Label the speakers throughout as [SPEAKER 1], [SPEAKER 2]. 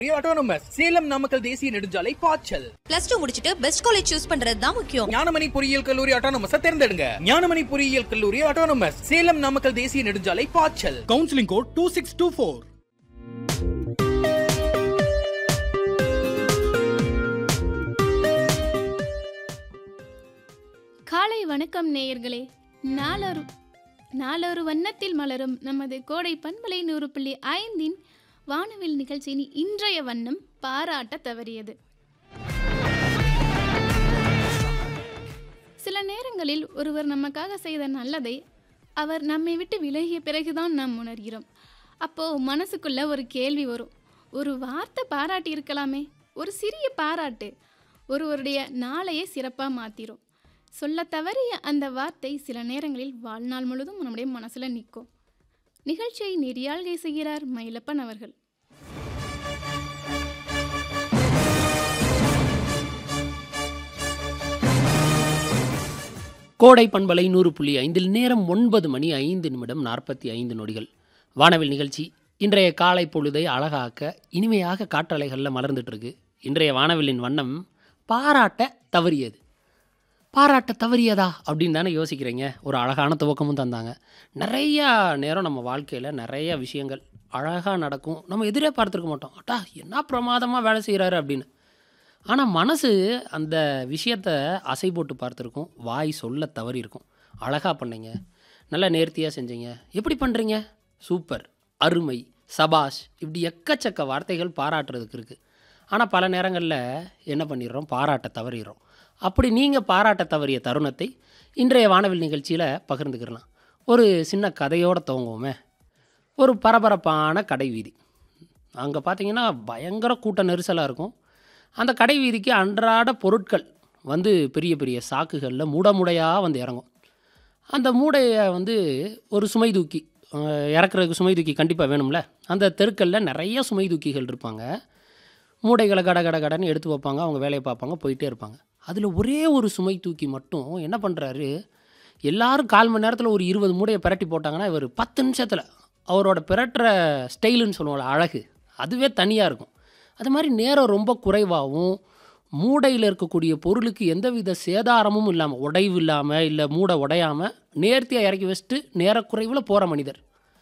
[SPEAKER 1] Autonomous Salem Namakkal தேசிய நெடுஞ்சாலை பாய்ச்சல்
[SPEAKER 2] பிளஸ் டூ முடிச்சிட்டு பெஸ்ட் காலேஜ் சூஸ் பண்றது தான் முக்கியம்
[SPEAKER 1] ஞானமணி பொறியியல் கல்லூரி ஆட்டோனமஸ் தேர்ந்தெடுங்க ஞானமணி பொறியியல் கல்லூரி ஆட்டோனமஸ் சேலம் நாமக்கல் தேசிய நெடுஞ்சாலை பாய்ச்சல் counselling code two six two four
[SPEAKER 3] காலை வணக்கம் நேயர்களே நாளொரு நாளொரு வண்ணத்தில் மலரும் நமது கோடை பண்பலை நூறு புள்ளி ஐந்தின் வானவில் நிகழ்ச்சியின் இன்றைய வண்ணம் பாராட்ட தவறியது சில நேரங்களில் ஒருவர் நமக்காக செய்த நல்லதை அவர் நம்மை விட்டு விலகிய பிறகுதான் நாம் உணர்கிறோம் அப்போ மனசுக்குள்ள ஒரு கேள்வி வரும் ஒரு வார்த்தை பாராட்டி இருக்கலாமே ஒரு சிறிய பாராட்டு ஒருவருடைய நாளையே சிறப்பாக மாத்திரும் சொல்ல தவறிய அந்த வார்த்தை சில நேரங்களில் வாழ்நாள் முழுதும் நம்முடைய மனசுல நிற்கும் நிகழ்ச்சியை நெறியாள்கை செய்கிறார் மயிலப்பன் அவர்கள்
[SPEAKER 4] கோடை பண்பலை நூறு புள்ளி ஐந்தில் நேரம் ஒன்பது மணி ஐந்து நிமிடம் நாற்பத்தி ஐந்து நொடிகள் வானவில் நிகழ்ச்சி இன்றைய காலை பொழுதை அழகாக்க இனிமையாக காற்றலைகளில் மலர்ந்துட்டு இருக்கு இன்றைய வானவிலின் வண்ணம் பாராட்ட தவறியது பாராட்ட தவறியதா அப்படின்னு தானே யோசிக்கிறீங்க ஒரு அழகான துவக்கமும் தந்தாங்க நிறையா நேரம் நம்ம வாழ்க்கையில் நிறைய விஷயங்கள் அழகாக நடக்கும் நம்ம எதிரே பார்த்துருக்க மாட்டோம் அட்டா என்ன பிரமாதமாக வேலை செய்கிறாரு அப்படின்னு ஆனால் மனசு அந்த விஷயத்தை அசை போட்டு பார்த்துருக்கும் வாய் சொல்ல தவறி இருக்கும் அழகாக பண்ணீங்க நல்லா நேர்த்தியாக செஞ்சீங்க எப்படி பண்ணுறீங்க சூப்பர் அருமை சபாஷ் இப்படி எக்கச்சக்க வார்த்தைகள் பாராட்டுறதுக்கு இருக்குது ஆனால் பல நேரங்களில் என்ன பண்ணிடுறோம் பாராட்ட தவறிடுறோம் அப்படி நீங்கள் பாராட்ட தவறிய தருணத்தை இன்றைய வானவில் நிகழ்ச்சியில் பகிர்ந்துக்கிறலாம் ஒரு சின்ன கதையோடு துவங்குவோமே ஒரு பரபரப்பான கடை வீதி அங்கே பார்த்தீங்கன்னா பயங்கர கூட்ட நெரிசலாக இருக்கும் அந்த கடை வீதிக்கு அன்றாட பொருட்கள் வந்து பெரிய பெரிய சாக்குகளில் மூட மூடையாக வந்து இறங்கும் அந்த மூடையை வந்து ஒரு சுமை தூக்கி அஹ், இறக்குறதுக்கு சுமை தூக்கி கண்டிப்பாக வேணும்ல அந்த தெருக்களில் நிறைய சுமை தூக்கிகள் இருப்பாங்க மூடைகளை கட கட கடன்னு எடுத்து வைப்பாங்க அவங்க வேலையை பார்ப்பாங்க போயிட்டே இருப்பாங்க அதில் ஒரே ஒரு சுமை தூக்கி மட்டும் என்ன பண்ணுறாரு எல்லாரும் கால் மணி நேரத்தில் ஒரு இருபது மூடையை பிரட்டி போட்டாங்கன்னா இவர் பத்து நிமிஷத்தில் அவரோட பிரட்டுற ஸ்டைலுன்னு சொல்லுவோம்ல அழகு அதுவே தனியாக இருக்கும் அது மாதிரி நேரம் ரொம்ப குறைவாகவும் மூடையில் இருக்கக்கூடிய பொருளுக்கு எந்தவித சேதாரமும் இல்லாமல் உடைவு இல்லாமல் இல்லை மூடை உடையாமல் நேர்த்தியாக இறக்கி வச்சுட்டு நேரக்குறைவில் போகிற மனிதர்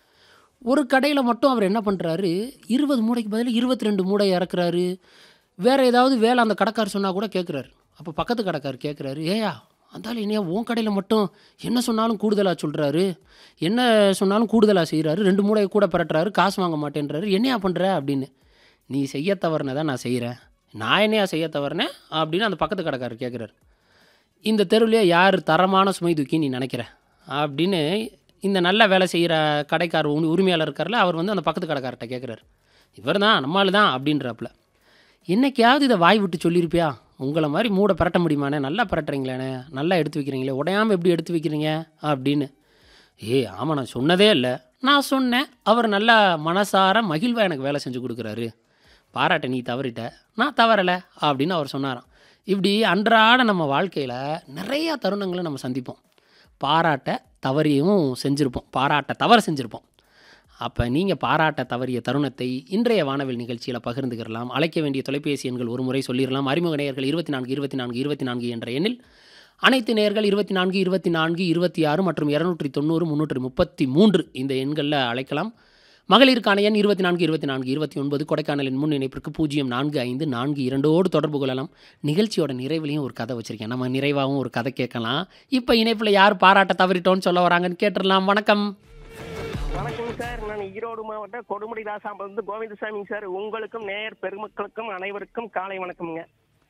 [SPEAKER 4] ஒரு கடையில் மட்டும் அவர் என்ன பண்ணுறாரு இருபது மூடைக்கு பதில் இருபத்தி ரெண்டு மூடை இறக்குறாரு வேறு ஏதாவது வேலை அந்த கடைக்காரர் சொன்னால் கூட கேட்குறாரு அப்போ பக்கத்து கடைக்காரர் கேட்குறாரு ஏயா அந்தாலும் என்னையா உன் கடையில் மட்டும் என்ன சொன்னாலும் கூடுதலாக சொல்கிறாரு என்ன சொன்னாலும் கூடுதலாக செய்கிறாரு ரெண்டு மூடையை கூட பரட்டுறாரு காசு வாங்க மாட்டேன்றாரு என்னையா பண்ணுற அப்படின்னு நீ செய்ய தவறுனதை தான் நான் செய்கிறேன் நான் என்னையா செய்ய தவறுனேன் அப்படின்னு அந்த பக்கத்து கடைக்காரர் கேட்குறாரு இந்த தெருவிலே யார் தரமான சுமை தூக்கி நீ நினைக்கிற அப்படின்னு இந்த நல்ல வேலை செய்கிற கடைக்கார் உரி- உரிமையாளர் இருக்கார்ல அவர் வந்து அந்த பக்கத்து கடைக்காரர்கிட்ட கேட்குறாரு இவர் தான் நம்மால் தான் அப்படின்றப்பல என்னைக்காவது இதை வாய் விட்டு சொல்லியிருப்பியா உங்களை மாதிரி மூட பரட்ட முடியுமாண்ணே நல்லா பரட்டுறீங்களேண்ணே நல்லா எடுத்து வைக்கிறீங்களே உடையாமல் எப்படி எடுத்து வைக்கிறீங்க அப்படின்னு ஏய் ஆமாம் நான் சொன்னதே இல்லை நான் சொன்னேன் அவர் நல்லா மனசார மகிழ்வாக எனக்கு வேலை செஞ்சு கொடுக்குறாரு பாராட்ட நீ தவறிட்ட நான் தவறலை அப்படின்னு அவர் சொன்னாராம் இப்படி அன்றாட நம்ம வாழ்க்கையில் நிறையா தருணங்களை நம்ம சந்திப்போம் பாராட்ட தவறியும் செஞ்சுருப்போம் பாராட்ட தவறு செஞ்சுருப்போம் அப்போ நீங்கள் பாராட்ட தவறிய தருணத்தை இன்றைய வானவில் நிகழ்ச்சியில் பகிர்ந்துக்கிறலாம் அழைக்க வேண்டிய தொலைபேசி எண்கள் ஒரு முறை சொல்லிடலாம் அறிமுக நேயர்கள் இருபத்தி நான்கு இருபத்தி நான்கு இருபத்தி நான்கு என்ற எண்ணில் அனைத்து நேயர்கள் இருபத்தி நான்கு இருபத்தி நான்கு இருபத்தி ஆறு மற்றும் இரநூற்றி தொண்ணூறு முந்நூற்றி முப்பத்தி மூன்று இந்த எண்களில் அழைக்கலாம் மகளிருக்கான எண் இருபத்தி நான்கு இருபத்தி நான்கு இருபத்தி ஒன்பது கொடைக்கானலின் முன் இணைப்பிற்கு பூஜ்ஜியம் நான்கு ஐந்து நான்கு இரண்டோடு தொடர்பு கொள்ளலாம் நிகழ்ச்சியோட நிறைவுலையும் ஒரு கதை வச்சுருக்கேன் நம்ம நிறைவாகவும் ஒரு கதை கேட்கலாம் இப்போ இணைப்பில் யார் பாராட்ட தவறிட்டோன்னு சொல்ல வராங்கன்னு கேட்டுடலாம் வணக்கம்
[SPEAKER 5] வணக்கம் சார் நான் ஈரோடு மாவட்டம் கொடுமுடி ராசாம்பருந்து கோவிந்தசாமி சார் உங்களுக்கும் நேயர் பெருமக்களுக்கும் அனைவருக்கும் காலை வணக்கம்ங்க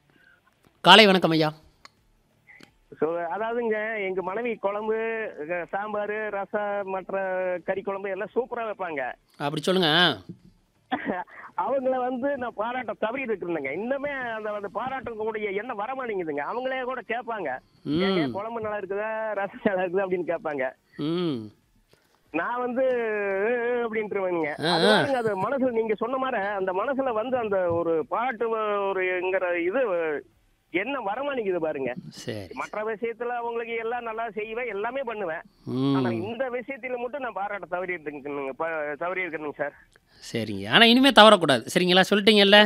[SPEAKER 4] காலை வணக்கம் ஐயா
[SPEAKER 5] ஸோ அதாவதுங்க எங்க மனைவி குழம்பு அஹ், சாம்பார் ரசம் மற்ற கறி குழம்பு எல்லாம் சூப்பரா வைப்பாங்க
[SPEAKER 4] அப்படி சொல்லுங்க
[SPEAKER 5] அவங்கள வந்து நான் பாராட்ட தவறி இருந்தேங்க இன்னுமே அந்த அந்த பாராட்டக்கூடிய எண்ணம் வர மாட்டேங்குதுங்க அவங்களே கூட கேட்பாங்க
[SPEAKER 4] ம்.
[SPEAKER 5] ஏங்க, குழம்பு நல்லா இருக்குதா ரசம் நல்லா இருக்குதா அப்படின்னு கேட்பாங்க
[SPEAKER 4] ம்
[SPEAKER 5] நான் வந்து அஹ், அஹ் அப்படின்ட்டுருவேங்க
[SPEAKER 4] ஆ,
[SPEAKER 5] அது
[SPEAKER 4] ஆ.
[SPEAKER 5] வந்துங்க, அது மனசுல நீங்க சொன்ன மாதிரி அந்த மனசுல வந்து அந்த ஒரு பாட்டு ஒருங்கிற இது என்ன வரமாட்டேங்குது பாருங்க
[SPEAKER 4] சரி
[SPEAKER 5] மற்ற விஷயத்துல அவங்களுக்கு எல்லாம் நல்லா செய்வேன் எல்லாமே பண்ணுவேன் ஆனா
[SPEAKER 4] ம்
[SPEAKER 5] இந்த விஷயத்துல மட்டும் நான் பாராட்ட தவறி இருக்குங்க தவறி இருக்கணுங்க சார்
[SPEAKER 4] சரிங்க ஆனால் இனிமேல் தவறக்கூடாது சரிங்களா சொல்லிட்டீங்கல்ல